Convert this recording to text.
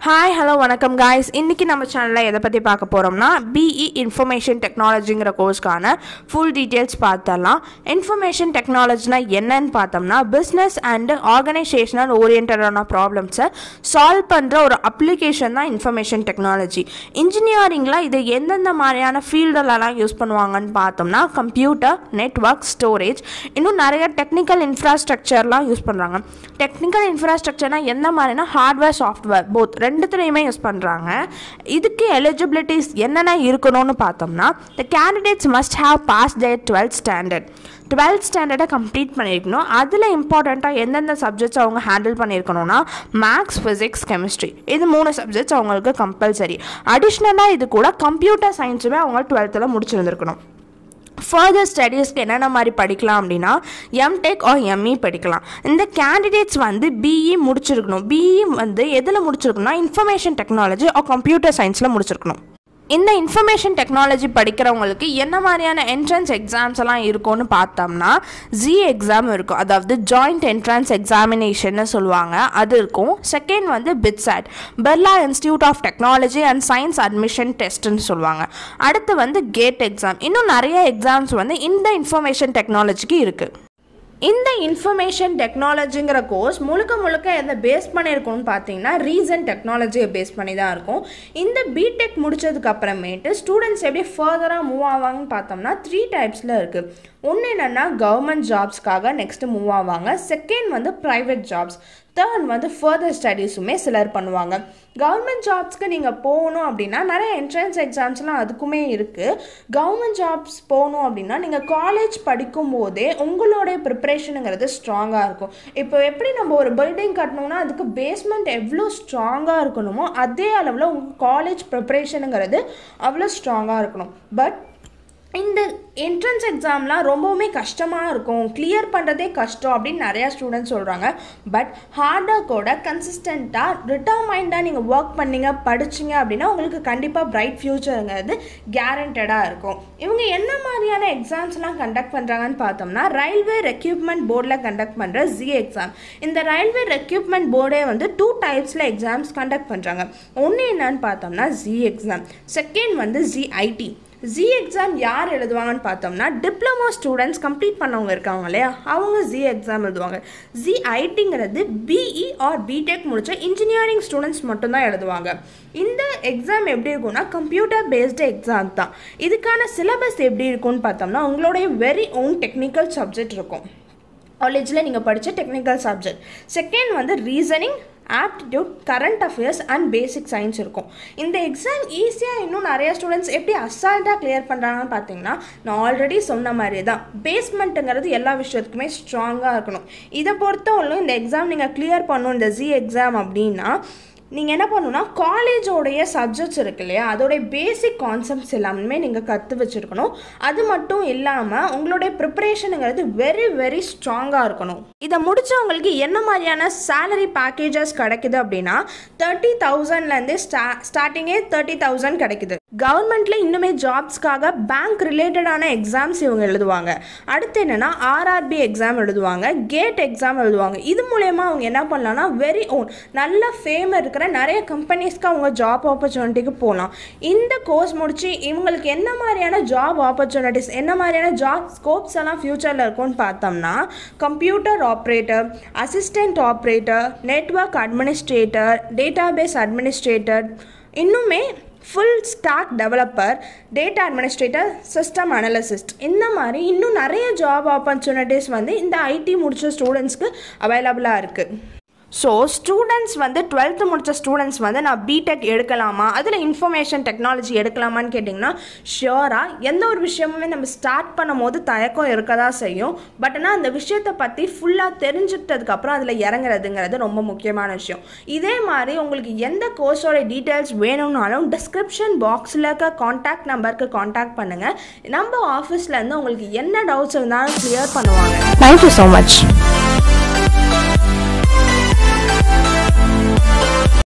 hi hello வணக்கம் guys இன்றைக்கி நம்ம சேனலில் எதை பற்றி பார்க்க போகிறோம்னா பிஇ இன்ஃபர்மேஷன் டெக்னாலஜிங்கிற கோர்ஸ்க்கான ஃபுல் டீட்டெயில்ஸ் பார்த்தரலாம் இன்ஃபர்மேஷன் டெக்னாலஜினா என்னன்னு பார்த்தோம்னா பிஸ்னஸ் அண்டு ஆர்கனைசேஷனல் ஓரியன்டான ப்ராப்ளம்ஸை சால்வ் பண்ணுற ஒரு அப்ளிகேஷன் தான் இன்ஃபர்மேஷன் டெக்னாலஜி இன்ஜினியரிங்கில் இது எந்தெந்த மாதிரியான ஃபீல்டுலலாம் யூஸ் பண்ணுவாங்கன்னு பார்த்தோம்னா கம்ப்யூட்டர் நெட்ஒர்க் ஸ்டோரேஜ் இன்னும் நிறைய டெக்னிக்கல் இன்ஃப்ராஸ்ட்ரக்சர்லாம் யூஸ் பண்ணுறாங்க டெக்னிக்கல் இன்ஃப்ராஸ்ட்ரக்சர்னா எந்த மாதிரினா ஹார்ட்வேர் சாஃப்ட்வேர் போத் ரெண்டுத்துலையுமே யூஸ் பண்ணுறாங்க இதுக்கு எலிஜிபிலிட்டிஸ் என்னென்ன இருக்கணும்னு பார்த்தோம்னா the candidates must have pass their twelfth standard twelfth ஸ்டாண்டர்டை கம்ப்ளீட் பண்ணியிருக்கணும் அதில் இம்பார்ட்டண்ட்டாக எந்தெந்த சப்ஜெக்ட்ஸ் அவங்க ஹேண்டில் பண்ணியிருக்கணும்னா மேக்ஸ் ஃபிசிக்ஸ் கெமிஸ்ட்ரி இது மூணு சப்ஜெக்ட்ஸ் அவங்களுக்கு கம்பல்சரி அடிஷ்னலாக இது கூட கம்ப்யூட்டர் சயின்ஸுமே அவங்க டுவெல்த்தில் முடிச்சிருந்துருக்கணும் ஃபர்தர் ஸ்டடீஸ்க்கு என்னென்ன மாதிரி படிக்கலாம் அப்படின்னா எம்டெக் ஆர் எம்இ படிக்கலாம் இந்த கேண்டிடேட்ஸ் வந்து பிஇ முடிச்சிருக்கணும் பிஇ வந்து எதில் முடிச்சிருக்கணும்னா இன்ஃபர்மேஷன் டெக்னாலஜி ஆர் கம்ப்யூட்டர் சயின்ஸில் முடிச்சிருக்கணும் இந்த இன்ஃபர்மேஷன் டெக்னாலஜி படிக்கிறவங்களுக்கு என்ன மாதிரியான என்ட்ரன்ஸ் எக்ஸாம்ஸ் எல்லாம் இருக்கும்னு பார்த்தோம்னா ஜி எக்ஸாம் இருக்கும் அதாவது ஜாயிண்ட் என்ட்ரன்ஸ் எக்ஸாமினேஷன்னு சொல்லுவாங்க அது இருக்கும் செகண்ட் வந்து BITSAT Birla institute of technology and science admission டெஸ்ட்னு சொல்லுவாங்க அடுத்து வந்து கேட் எக்ஸாம் இன்னும் நிறைய எக்ஸாம்ஸ் வந்து இந்த இன்ஃபர்மேஷன் டெக்னாலஜிக்கு இருக்குது இந்த இன்ஃபர்மேஷன் டெக்னாலஜிங்கிற கோர்ஸ் முழுக்க முழுக்க எதை பேஸ் பண்ணியிருக்கும்னு பார்த்தீங்கன்னா ரீசன் டெக்னாலஜியை பேஸ் பண்ணி தான் இருக்கும் இந்த பிடெக் முடிச்சதுக்கு அப்புறமேட்டு ஸ்டூடெண்ட்ஸ் எப்படி ஃபர்தராக மூவ் ஆவாங்கன்னு பார்த்தோம்னா த்ரீ டைப்ஸில் இருக்குது ஒன்று என்னென்னா கவர்மெண்ட் ஜாப்ஸ்க்காக நெக்ஸ்ட்டு மூவ் ஆவாங்க செகண்ட் வந்து ப்ரைவேட் ஜாப்ஸ் தேர்ட் வந்து ஃபர்தர் ஸ்டடீஸுமே சிலர் பண்ணுவாங்க கவர்மெண்ட் ஜாப்ஸ்க்கு நீங்கள் போகணும் அப்படின்னா நிறைய என்ட்ரன்ஸ் எக்ஸாம்ஸ்லாம் அதுக்குமே இருக்குது கவர்மெண்ட் ஜாப்ஸ் போகணும் அப்படின்னா நீங்கள் காலேஜ் படிக்கும் போதே உங்களுடைய ப்ரிப்ரேஷனுங்கிறது ஸ்ட்ராங்காக இருக்கும் இப்போ எப்படி நம்ம ஒரு பில்டிங் கட்டணும்னா அதுக்கு பேஸ்மெண்ட் எவ்வளோ ஸ்ட்ராங்காக இருக்கணுமோ அதே அளவில் உங்கள் காலேஜ் ப்ரிப்ரேஷனுங்கிறது அவ்வளோ ஸ்ட்ராங்காக இருக்கணும் பட் இந்த என்ட்ரன்ஸ் எக்ஸாம்லாம் ரொம்பவுமே கஷ்டமாக இருக்கும் கிளியர் பண்ணுறதே கஷ்டம் அப்படின்னு நிறையா ஸ்டூடெண்ட்ஸ் சொல்கிறாங்க பட் ஹார்டாக கூட கன்சிஸ்டண்ட்டாக ரிட்டர்மைண்டாக நீங்கள் ஒர்க் பண்ணீங்க படிச்சிங்க அப்படின்னா உங்களுக்கு கண்டிப்பாக பிரைட் ஃப்யூச்சருங்கிறது கேரண்டடாக இருக்கும் இவங்க என்ன மாதிரியான எக்ஸாம்ஸ்லாம் கண்டக்ட் பண்ணுறாங்கன்னு பார்த்தோம்னா ரயில்வே ரெக்யூப்மெண்ட் போர்டில் கண்டக்ட் பண்ணுற ஜி எக்ஸாம் இந்த ரயில்வே ரெக்யூப்மெண்ட் போர்டே வந்து டூ டைப்ஸில் எக்ஸாம்ஸ் கண்டக்ட் பண்ணுறாங்க ஒன்று என்னன்னு பார்த்தோம்னா ஜி எக்ஸாம் செகண்ட் வந்து ஜி ஐடி ஜி எக்ஸாம் யார் எழுதுவாங்கன்னு பார்த்தோம்னா டிப்ளமோ ஸ்டூடெண்ட்ஸ் கம்ப்ளீட் பண்ணவங்க இருக்காங்க இல்லையா அவங்க ஜி எக்ஸாம் எழுதுவாங்க ஜி ஐடிங்கிறது பிஇ ஆர் பிடெக் முடிச்ச இன்ஜினியரிங் ஸ்டூடெண்ட்ஸ் மட்டும்தான் எழுதுவாங்க இந்த எக்ஸாம் எப்படி இருக்கும்னா கம்ப்யூட்டர் பேஸ்டு எக்ஸாம் தான் இதுக்கான சிலபஸ் எப்படி இருக்கும்னு பார்த்தோம்னா உங்களுடைய வெரி ஓன் டெக்னிக்கல் சப்ஜெக்ட் இருக்கும் காலேஜில் நீங்கள் படித்த டெக்னிக்கல் சப்ஜெக்ட் செகண்ட் வந்து reasoning aptitude current affairs and basic science இருக்கும் இந்த எக்ஸாம் ஈஸியாக இன்னும் நிறைய ஸ்டூடெண்ட்ஸ் எப்படி அசால்ட்டாக கிளியர் பண்ணுறாங்கன்னு பார்த்தீங்கன்னா நான் ஆல்ரெடி சொன்ன மாதிரி தான் பேஸ்மெண்ட்டுங்கிறது எல்லா விஷயத்துக்குமே ஸ்ட்ராங்காக இருக்கணும் இதை பொறுத்தவரையிலும் இந்த எக்ஸாம் நீங்கள் கிளியர் பண்ணணும் இந்த ஜி எக்ஸாம் அப்படின்னா நீங்கள் என்ன பண்ணணும்னா காலேஜோடைய சப்ஜெக்ட்ஸ் இருக்கு இல்லையா அதோடைய பேசிக் கான்செப்ட்ஸ் எல்லாமே நீங்கள் கற்று வச்சுருக்கணும் அது மட்டும் இல்லாமல் உங்களுடைய ப்ரிப்பரேஷனுங்கிறது வெரி வெரி ஸ்ட்ராங்காக இருக்கணும் இதை முடித்தவங்களுக்கு என்ன மாதிரியான சேலரி பேக்கேஜஸ் கிடைக்குது அப்படின்னா தேர்ட்டி தௌசண்ட்லேருந்து ஸ்டா ஸ்டார்டிங்கே தேர்ட்டி தௌசண்ட் கிடைக்குது கவர்மெண்ட்டில் இன்னுமே ஜாப்ஸ்க்காக பேங்க் ரிலேட்டடான எக்ஸாம்ஸ் இவங்க எழுதுவாங்க அடுத்து என்னென்னா ஆர்ஆர்பி எக்ஸாம் எழுதுவாங்க கேட் எக்ஸாம் எழுதுவாங்க இது மூலயமா அவங்க என்ன பண்ணலாம்னா வெரி ஓன் நல்ல ஃபேம் இருக்கிற நிறைய கம்பெனிஸ்க்கு அவங்க ஜாப் ஆப்பர்ச்சுனிட்டிக்கு போகலாம் இந்த கோர்ஸ் முடித்து இவங்களுக்கு என்ன மாதிரியான ஜாப் ஆப்பர்ச்சுனிட்டிஸ் என்ன மாதிரியான ஜாப் ஸ்கோப்ஸ் எல்லாம் ஃப்யூச்சரில் இருக்கும்னு பார்த்தோம்னா computer operator assistant operator network administrator database administrator இன்னுமே full stack developer data administrator system analysist இந்த மாதிரி இன்னும் நிறைய ஜாப் ஆப்பர்ச்சுனிட்டிஸ் வந்து இந்த ஐடி முடித்த ஸ்டூடெண்ட்ஸ்க்கு அவைலபிளாக இருக்குது ஸோ ஸ்டூடெண்ட்ஸ் வந்து டுவெல்த்து முடித்த ஸ்டூடெண்ட்ஸ் வந்து நான் பிடெக் எடுக்கலாமா அதில் இன்ஃபர்மேஷன் டெக்னாலஜி எடுக்கலாமான்னு கேட்டிங்கன்னா ஷியோராக எந்த ஒரு விஷயமுமே நம்ம ஸ்டார்ட் பண்ணும் போது தயக்கம் இருக்க தான் செய்யும் பட் ஆனால் அந்த விஷயத்தை பற்றி ஃபுல்லாக தெரிஞ்சுக்கிட்டதுக்கப்புறம் அதில் இறங்குறதுங்கிறது ரொம்ப முக்கியமான விஷயம் இதே மாதிரி உங்களுக்கு எந்த கோர்ஸோட டீட்டெயில்ஸ் வேணும்னாலும் டிஸ்கிரிப்ஷன் பாக்ஸில் இருக்க காண்டாக்ட் நம்பருக்கு காண்டாக்ட் பண்ணுங்கள் நம்ம ஆஃபீஸ்லேருந்து உங்களுக்கு என்ன டவுட்ஸ் இருந்தாலும் கிளியர் பண்ணுவாங்க தேங்க்யூ ஸோ மச்